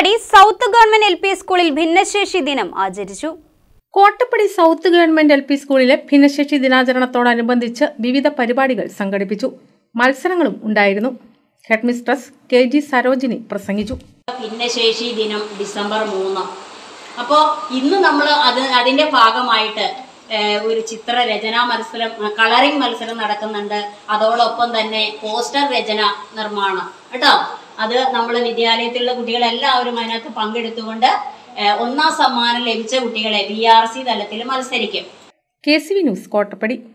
Kottappadi south government L P സ്കൂളിൽ ഭിന്നശേഷി ദിനം ആചരിച്ചു Kottappadi south government L P സ്കൂളിലെ ഭിന്നശേഷി ദിനാചരണത്തോടനുബന്ധിച്ച് വിവിധ പരിപാടികൾ സംഘടിപ്പിച്ചു മത്സരങ്ങളും ഉണ്ടായിരുന്നു ഹെഡ്മിസ്ട്രസ് കെ ജി സരോജിനി പ്രസംഗിച്ചു ഭിന്നശേഷി ദിനം ഡിസംബർ മൂന്ന് അപ്പോൾ ഇന്ന് നമ്മൾ അത് അതിൻ്റെ ഭാഗമായിട്ട് ഏഹ്, ഒരു ചിത്ര രചനാ മത്സരം കളറിംഗ് മത്സരം നടക്കുന്നുണ്ട് അതോടൊപ്പം തന്നെ പോസ്റ്റർ രചന നിർമ്മാണം കേട്ടോ അത് നമ്മൾ വിദ്യാലയത്തിലുള്ള കുട്ടികളെല്ലാവരും അതിനകത്ത് പങ്കെടുത്തുകൊണ്ട് ഏഹ്, ഒന്നാം സമ്മാനം ലഭിച്ച കുട്ടികളെ ബി ആർ സി തലത്തിൽ മത്സരിക്കും K C V news Kottappadi